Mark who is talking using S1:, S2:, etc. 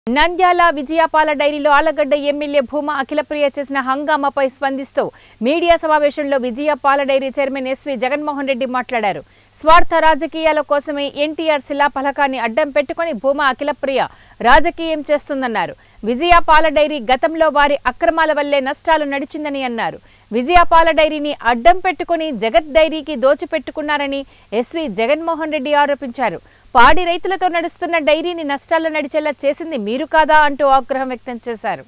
S1: నంద్యాల విజయపాల డైరీలో ఆలగడ్డ ఎమ్మెల్యే భూమా అఖిలప్రియ చేసిన హంగామాపై స్పందిస్తూ మీడియా సమావేశంలో విజయపాల dairy chairman SV Jaganmohan Reddy మాట్లాడారు స్వార్థ రాజకీయాల కోసమే ఎన్టీఆర్ శిలా ఫలకాన్ని అడ్డం పెట్టుకుని భూమా అఖిలప్రియ రాజకీయం చేస్తుందన్నారు విజయపాల డైరీ గతంలో వారి అక్రమాల వల్లే నష్టాలు నడిచిందని అన్నారు విజయపాల డైరీని అడ్డం పెట్టుకుని జగత్ డైరీకి దోచిపెట్టుకున్నారని ఎస్వి జగన్మోహన్ రెడ్డి ఆరోపించారు పాడి రైతులతో నడుస్తున్న డైరీని నష్టాల్లో నడిచేలా చేసింది మీరు కాదా అంటూ ఆగ్రహం వ్యక్తం చేశారు